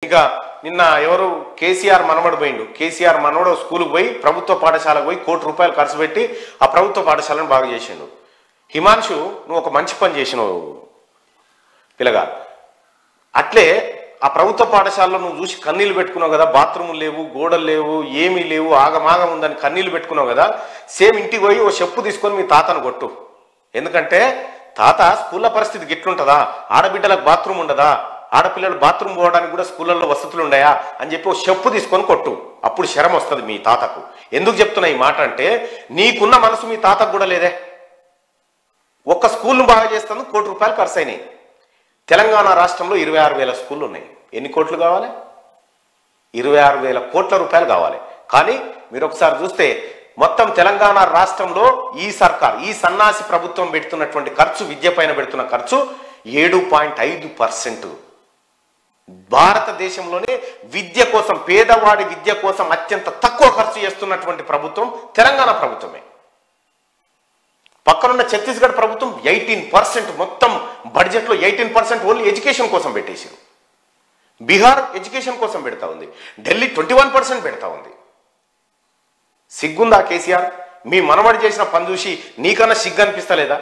ఇక నిన్న ఎవరు కేసీఆర్ మనవడు పోయిండు కేసీఆర్ మనవడు స్కూల్కి పోయి ప్రభుత్వ పాఠశాలకు పోయి కోటి రూపాయలు ఖర్చు పెట్టి ఆ ప్రభుత్వ పాఠశాలను బాగు చేసిండు హిమాంశు నువ్వు ఒక మంచి పని చేసినావు పిల్లగా అట్లే ఆ ప్రభుత్వ పాఠశాలలో నువ్వు చూసి కన్నీళ్ళు పెట్టుకున్నావు కదా బాత్రూములు లేవు గోడలు లేవు ఏమీ లేవు ఆగమాగం ఉందని కన్నీళ్ళు పెట్టుకున్నావు కదా సేమ్ ఇంటికి పోయి ఓ చెప్పు తీసుకొని మీ తాతను కొట్టు ఎందుకంటే తాత స్కూళ్ళ పరిస్థితి గిట్లుంటుందా ఆడబిడ్డలకు బాత్రూమ్ ఉండదా ఆడపిల్లలు బాత్రూమ్ పోవడానికి కూడా స్కూళ్ళల్లో వసతులు ఉన్నాయా అని చెప్పి ఓ చెప్పు తీసుకొని కొట్టు అప్పుడు శరం వస్తుంది మీ తాతకు ఎందుకు చెప్తున్నా ఈ మాట అంటే నీకున్న మనసు మీ తాతకు కూడా లేదే ఒక్క స్కూల్ను బాగా చేస్తాను కోటి రూపాయలు ఖర్చు అయినాయి తెలంగాణ రాష్ట్రంలో ఇరవై ఆరు వేల స్కూళ్ళు ఉన్నాయి ఎన్ని కోట్లు కావాలి ఇరవై ఆరు వేల కోట్ల రూపాయలు కావాలి కానీ మీరు ఒకసారి చూస్తే మొత్తం తెలంగాణ రాష్ట్రంలో ఈ సర్కార్ ఈ సన్నాసి ప్రభుత్వం పెడుతున్నటువంటి ఖర్చు విద్య పైన పెడుతున్న ఖర్చు ఏడు పాయింట్ ఐదు పర్సెంట్ భారతదేశంలోనే విద్య కోసం పేదవాడి విద్య కోసం అత్యంత తక్కువ ఖర్చు చేస్తున్నటువంటి ప్రభుత్వం తెలంగాణ ప్రభుత్వమే పక్కనున్న ఛత్తీస్గఢ్ ప్రభుత్వం ఎయిటీన్ పర్సెంట్ మొత్తం బడ్జెట్లో ఎయిటీన్ పర్సెంట్ ఓన్లీ ఎడ్యుకేషన్ కోసం పెట్టేశారు బీహార్ ఎడ్యుకేషన్ కోసం పెడతా ఉంది ఢిల్లీ ట్వంటీ వన్ పర్సెంట్ పెడతా ఉంది సిగ్గుందా కేసీఆర్ మీ మనవడు చేసిన పని చూసి నీకన్నా సిగ్గు అనిపిస్తలేదా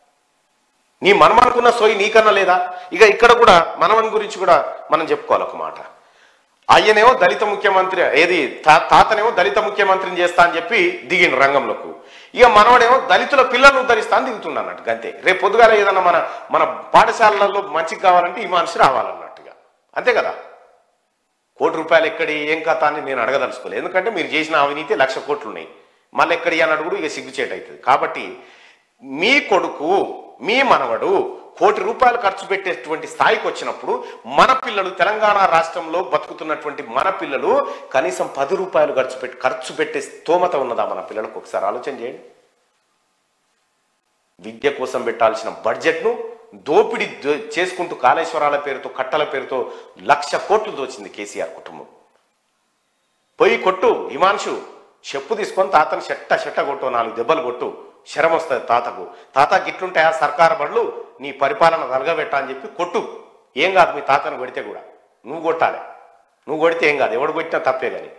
నీ మనమనుకున్న సోయి నీకన్నా లేదా ఇక ఇక్కడ కూడా మనవని గురించి కూడా మనం చెప్పుకోవాలి ఒక మాట అయ్యనేమో దళిత ముఖ్యమంత్రి ఏది తా- తాతనేమో దళిత ముఖ్యమంత్రిని చేస్తా అని చెప్పి దిగిండు రంగంలోకి ఇక మనవడేమో దళితుల పిల్లలను ఉద్ధరిస్తా అని దిగుతుండ అన్నట్టు అంతే రేపు పొద్దుగాల ఏదన్నా మన మన పాఠశాలలలో మంచిగా కావాలంటే ఈ మనిషి రావాలన్నట్టుగా అంతే కదా కోటి రూపాయలు ఎక్కడి ఏం కథ అని నేను అడగదలుచుకోలేదు ఎందుకంటే మీరు చేసిన అవినీతి లక్ష కోట్లు ఉన్నాయి మళ్ళీ ఎక్కడి అని అడుగుడు ఇక సిగ్గుచేట అవుతుంది కాబట్టి మీ కొడుకు మీ మనవడు కోటి రూపాయలు ఖర్చు పెట్టేటువంటి స్థాయికి వచ్చినప్పుడు మన పిల్లలు తెలంగాణ రాష్ట్రంలో బతుకుతున్నటువంటి మన పిల్లలు కనీసం పది రూపాయలు ఖర్చు పెట్టి ఖర్చు పెట్టే స్తోమత ఉన్నదా మన పిల్లలకు ఒకసారి ఆలోచన చేయండి విద్య కోసం పెట్టాల్సిన బడ్జెట్ను దోపిడీ దో- చేసుకుంటూ కాళేశ్వరాల పేరుతో కట్టల పేరుతో లక్ష కోట్లు దోచింది కేసీఆర్ కుటుంబం పోయి కొట్టు హిమాంశు చెప్పు తీసుకొని తాతని చెట్ట చెట్ట కొట్టు నాలుగు దెబ్బలు కొట్టు శరం వస్తుంది తాతకు తాత గిట్లుంటాయా సర్కారు బడులు నీ పరిపాలన నలగబెట్ట అని చెప్పి కొట్టు ఏం కాదు మీ తాతను కొడితే కూడా నువ్వు కొట్టాలి నువ్వు కొడితే ఏం కాదు ఎవడు కొట్టినా తప్పే కానీ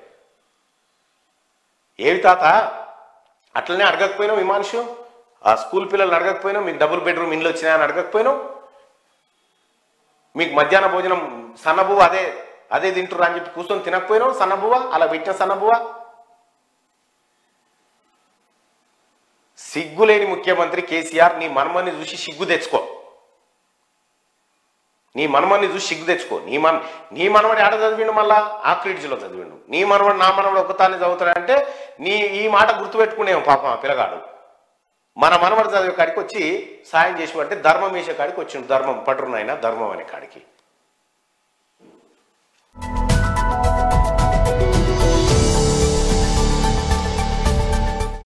ఏవి తాత అట్లనే అడగకపోయినావు హిమాంశు ఆ స్కూల్ పిల్లల్ని అడగకపోయినావు మీకు డబుల్ బెడ్రూమ్ ఇండ్లు వచ్చినాయని అడగకపోయినావు మీకు మధ్యాహ్న భోజనం సన్నబువ్వ అదే అదే తింటురా అని చెప్పి కూర్చొని తినకపోయినావు సన్నబువ్వ అలా పెట్టిన సన్నబువ్వ సిగ్గులేని ముఖ్యమంత్రి కేసీఆర్ నీ మనమని చూసి సిగ్గు తెచ్చుకో నీ మనమని చూసి సిగ్గు తెచ్చుకో నీ మన నీ మనవడు ఆడ చదివిండు మళ్ళా ఆ క్రీడ్జ్లో చదివిండు నీ మనవడు నా మనవడు ఒకతాన్ని చదువుతాడంటే నీ ఈ మాట గుర్తుపెట్టుకునేం పాపం ఆ పిల్లగాడు మన మనవడు చదివే కాడికి వచ్చి సాయం చేసి అంటే ధర్మం వేసే కాడికి వచ్చిండు ధర్మం పట్టురునైనా ధర్మం అనే కాడికి